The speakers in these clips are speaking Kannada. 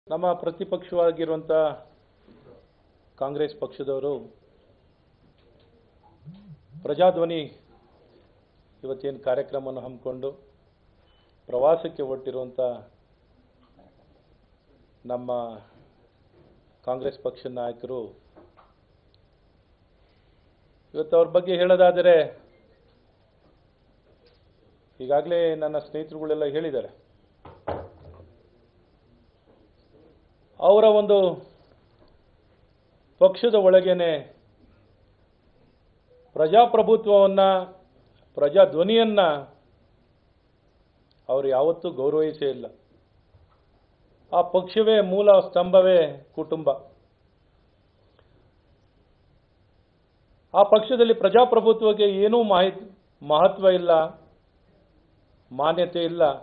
ನಮ್ಮ ಪ್ರತಿಪಕ್ಷವಾಗಿರುವಂಥ ಕಾಂಗ್ರೆಸ್ ಪಕ್ಷದವರು ಪ್ರಜಾಧ್ವನಿ ಇವತ್ತೇನು ಕಾರ್ಯಕ್ರಮವನ್ನು ಹಮ್ಮಿಕೊಂಡು ಪ್ರವಾಸಕ್ಕೆ ಹೊರಟಿರುವಂಥ ನಮ್ಮ ಕಾಂಗ್ರೆಸ್ ಪಕ್ಷದ ನಾಯಕರು ಇವತ್ತು ಅವ್ರ ಬಗ್ಗೆ ಹೇಳೋದಾದರೆ ಈಗಾಗಲೇ ನನ್ನ ಸ್ನೇಹಿತರುಗಳೆಲ್ಲ ಹೇಳಿದ್ದಾರೆ ಅವರ ಒಂದು ಪಕ್ಷದ ಒಳಗೇನೆ ಪ್ರಜಾಪ್ರಭುತ್ವವನ್ನು ಪ್ರಜಾಧ್ವನಿಯನ್ನು ಅವರು ಯಾವತ್ತೂ ಗೌರವಿಸೇ ಇಲ್ಲ ಆ ಪಕ್ಷವೇ ಮೂಲ ಸ್ತಂಭವೇ ಕುಟುಂಬ ಆ ಪಕ್ಷದಲ್ಲಿ ಪ್ರಜಾಪ್ರಭುತ್ವಕ್ಕೆ ಏನೂ ಮಾಹಿತಿ ಮಹತ್ವ ಇಲ್ಲ ಮಾನ್ಯತೆ ಇಲ್ಲ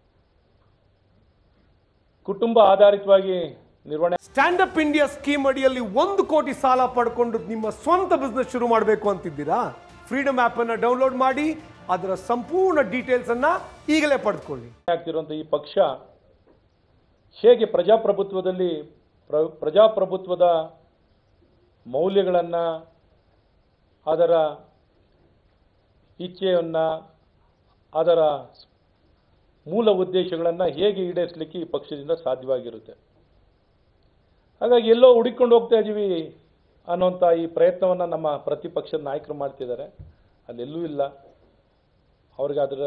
ಕುಟುಂಬ ಆಧಾರಿತವಾಗಿ ನಿರ್ವಹಣೆ ಸ್ಟ್ಯಾಂಡ್ ಅಪ್ ಇಂಡಿಯಾ ಸ್ಕೀಮ್ ಅಡಿಯಲ್ಲಿ ಒಂದು ಕೋಟಿ ಸಾಲ ಪಡ್ಕೊಂಡು ನಿಮ್ಮ ಸ್ವಂತ ಬಿಸ್ನೆಸ್ ಶುರು ಮಾಡಬೇಕು ಅಂತಿದ್ದೀರಾ ಫ್ರೀಡಮ್ ಆಪ್ ಅನ್ನ ಡೌನ್ಲೋಡ್ ಮಾಡಿ ಅದರ ಸಂಪೂರ್ಣ ಡೀಟೇಲ್ಸ್ ಅನ್ನ ಈಗಲೇ ಪಡೆದುಕೊಳ್ಳಿ ಆಗ್ತಿರುವಂಥ ಈ ಪಕ್ಷ ಹೇಗೆ ಪ್ರಜಾಪ್ರಭುತ್ವದಲ್ಲಿ ಪ್ರ ಪ್ರಜಾಪ್ರಭುತ್ವದ ಮೌಲ್ಯಗಳನ್ನು ಅದರ ಇಚ್ಛೆಯನ್ನು ಅದರ ಮೂಲ ಉದ್ದೇಶಗಳನ್ನು ಹೇಗೆ ಈಡೇರಿಸಲಿಕ್ಕೆ ಈ ಪಕ್ಷದಿಂದ ಸಾಧ್ಯವಾಗಿರುತ್ತೆ ಹಾಗಾಗಿ ಎಲ್ಲೋ ಹುಡುಕೊಂಡು ಹೋಗ್ತಾ ಇದ್ದೀವಿ ಅನ್ನೋಂಥ ಈ ಪ್ರಯತ್ನವನ್ನು ನಮ್ಮ ಪ್ರತಿಪಕ್ಷದ ನಾಯಕರು ಮಾಡ್ತಿದ್ದಾರೆ ಅಲ್ಲೆಲ್ಲೂ ಇಲ್ಲ ಅವ್ರಿಗೆ ಅದರ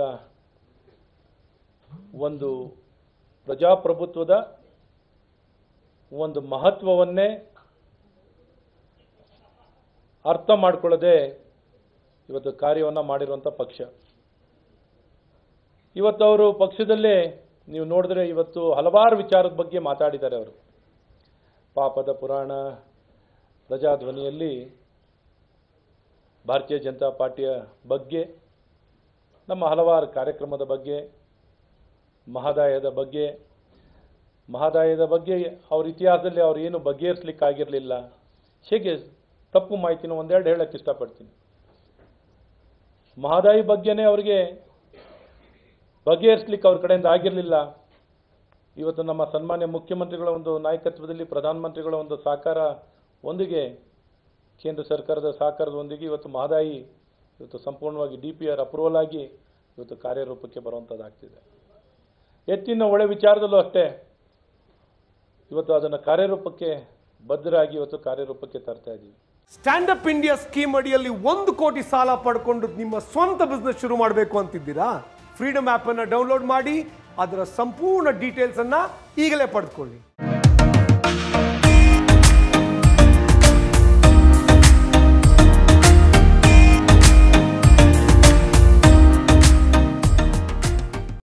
ಒಂದು ಪ್ರಜಾಪ್ರಭುತ್ವದ ಒಂದು ಮಹತ್ವವನ್ನೇ ಅರ್ಥ ಮಾಡಿಕೊಳ್ಳದೆ ಇವತ್ತು ಕಾರ್ಯವನ್ನು ಮಾಡಿರುವಂಥ ಪಕ್ಷ ಇವತ್ತು ಅವರು ಪಕ್ಷದಲ್ಲೇ ನೀವು ನೋಡಿದ್ರೆ ಇವತ್ತು ಹಲವಾರು ವಿಚಾರದ ಬಗ್ಗೆ ಮಾತಾಡಿದ್ದಾರೆ ಅವರು ಪಾಪದ ಪುರಾಣ ಪ್ರಜಾಧ್ವನಿಯಲ್ಲಿ ಭಾರತೀಯ ಜನತಾ ಪಾರ್ಟಿಯ ಬಗ್ಗೆ ನಮ್ಮ ಹಲವಾರು ಕಾರ್ಯಕ್ರಮದ ಬಗ್ಗೆ ಮಹದಾಯದ ಬಗ್ಗೆ ಮಹದಾಯದ ಬಗ್ಗೆ ಅವ್ರ ಇತಿಹಾಸದಲ್ಲಿ ಅವ್ರು ಏನು ಬಗೆಹರಿಸ್ಲಿಕ್ಕಾಗಿರಲಿಲ್ಲ ಹೇಗೆ ತಪ್ಪು ಮಾಹಿತಿನ ಒಂದೆರಡು ಹೇಳಕ್ಕೆ ಇಷ್ಟಪಡ್ತೀನಿ ಮಹದಾಯಿ ಬಗ್ಗೆನೇ ಅವರಿಗೆ ಬಗೆಹರಿಸ್ಲಿಕ್ಕೆ ಅವ್ರ ಕಡೆಯಿಂದ ಆಗಿರಲಿಲ್ಲ ಇವತ್ತು ನಮ್ಮ ಸನ್ಮಾನ್ಯ ಮುಖ್ಯಮಂತ್ರಿಗಳ ಒಂದು ನಾಯಕತ್ವದಲ್ಲಿ ಪ್ರಧಾನಮಂತ್ರಿಗಳ ಒಂದು ಸಹಕಾರ ಒಂದಿಗೆ ಕೇಂದ್ರ ಸರ್ಕಾರದ ಸಹಕಾರದೊಂದಿಗೆ ಇವತ್ತು ಮಹದಾಯಿ ಇವತ್ತು ಸಂಪೂರ್ಣವಾಗಿ ಡಿ ಪಿ ಆರ್ ಅಪ್ರೂವಲ್ ಆಗಿ ಇವತ್ತು ಕಾರ್ಯರೂಪಕ್ಕೆ ಬರುವಂಥದ್ದಾಗ್ತಿದೆ ಎತ್ತಿನ ಒಳೆ ವಿಚಾರದಲ್ಲೂ ಅಷ್ಟೇ ಇವತ್ತು ಅದನ್ನು ಕಾರ್ಯರೂಪಕ್ಕೆ ಬದ್ಧರಾಗಿ ಇವತ್ತು ಕಾರ್ಯರೂಪಕ್ಕೆ ತರ್ತಾ ಇದ್ದೀವಿ ಸ್ಟ್ಯಾಂಡ್ ಅಪ್ ಇಂಡಿಯಾ ಸ್ಕೀಮ್ ಅಡಿಯಲ್ಲಿ ಒಂದು ಕೋಟಿ ಸಾಲ ಪಡ್ಕೊಂಡು ನಿಮ್ಮ ಸ್ವಂತ ಬಿಸ್ನೆಸ್ ಶುರು ಮಾಡಬೇಕು ಅಂತಿದ್ದೀರಾ ಫ್ರೀಡಮ್ ಆಪ್ ಅನ್ನ ಡೌನ್ಲೋಡ್ ಮಾಡಿ ಅದರ ಸಂಪೂರ್ಣ ಡೀಟೇಲ್ಸ್ ಅನ್ನ ಈಗಲೇ ಪಡೆದುಕೊಳ್ಳಿ